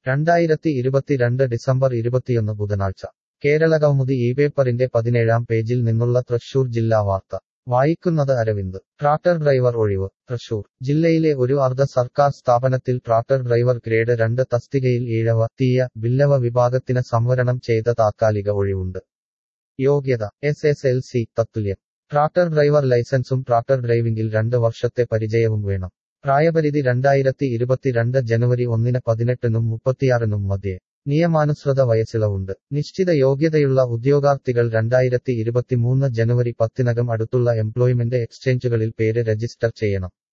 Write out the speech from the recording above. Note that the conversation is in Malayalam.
രണ്ടായിരത്തി ഇരുപത്തിരണ്ട് ഡിസംബർ ഇരുപത്തിയൊന്ന് ബുധനാഴ്ച കേരളകൗമുദി ഈ പേപ്പറിന്റെ പതിനേഴാം പേജിൽ നിന്നുള്ള തൃശൂർ ജില്ലാ വാർത്ത വായിക്കുന്നത് അരവിന്ദ് ട്രാക്ടർ ഡ്രൈവർ ഒഴിവ് തൃശൂർ ജില്ലയിലെ ഒരു അർദ്ധ സർക്കാർ സ്ഥാപനത്തിൽ ട്രാക്ടർ ഡ്രൈവർ ഗ്രേഡ് രണ്ട് തസ്തികയിൽ ഈഴവ തീയ ബില്ലവ വിഭാഗത്തിന് സംവരണം ചെയ്ത താത്കാലിക ഒഴിവുണ്ട് യോഗ്യത എസ് എസ് എൽ സി തത്തുല്യം ട്രാക്ടർ ഡ്രൈവർ ലൈസൻസും ട്രാക്ടർ ഡ്രൈവിംഗിൽ രണ്ട് വർഷത്തെ പരിചയവും വേണം പ്രായപരിധി രണ്ടായിരത്തി ഇരുപത്തിരണ്ട് ജനുവരി ഒന്നിന് പതിനെട്ടിനും മുപ്പത്തിയാറിനും മധ്യേ നിയമാനുസൃത വയസ്സിളവുണ്ട് നിശ്ചിത യോഗ്യതയുള്ള ഉദ്യോഗാർത്ഥികൾ രണ്ടായിരത്തി ഇരുപത്തിമൂന്ന് ജനുവരി പത്തിനകം അടുത്തുള്ള എംപ്ലോയ്മെന്റ് എക്സ്ചേഞ്ചുകളിൽ പേര് രജിസ്റ്റർ ചെയ്യണം